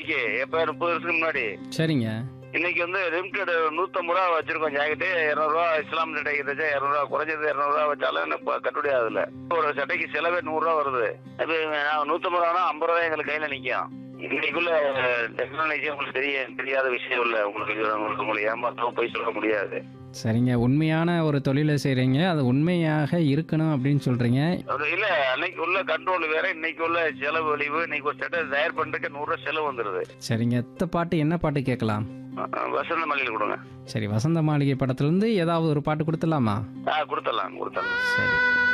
இன்னைக்கு எப்ப முப்பது வருஷத்துக்கு முன்னாடி சரிங்க இன்னைக்கு வந்து லிமிடெட் நூத்தம்பது ரூபா வச்சிருக்கோம் ஜாக்கெட்டு இரநூறுவா இஸ்லாம் சட்டைக்கு தைச்சா இரநூறுவா குறைஞ்சது இரநூறுவா வச்சாலும் இப்போ கட்டுப்படி ஆகுதுல ஒரு சட்டைக்கு செலவே நூறுரூவா வருது அது நான் நூத்தம்பது ரூபானா ஐம்பது ரூபா எங்களுக்கு கையில நிற்கும் இன்னைக்குள்ள டெக்னாலஜி உங்களுக்கு தெரிய தெரியாத விஷயம் இல்லை உங்களுக்கு இது உங்களுக்கு உங்களை ஏமாத்தவும் போய் சொல்ல முடியாது சரிங்க உண்மையான ஒரு தொழிலை செய்கிறீங்க அது உண்மையாக இருக்கணும் அப்படின்னு சொல்கிறீங்க அது இல்ல அன்னைக்கு உள்ள கண்ட்ரோல் வேற இன்னைக்கு உள்ள செலவு வலிவு இன்னைக்கு ஒரு சட்டை தயார் பண்றதுக்கு நூறு ரூபாய் செலவு வந்துருது சரிங்க எத்த பாட்டு என்ன பாட்டு கேட்கலாம் அஹ் அஹ் வசந்த மல்லியில் கொடுங்க சரி வசந்த மாளிகை படத்துலேருந்து ஏதாவது ஒரு பாட்டு கொடுத்துடலாமா ஆ கொடுத்துடலாம் கொடுத்துடலாம் சரி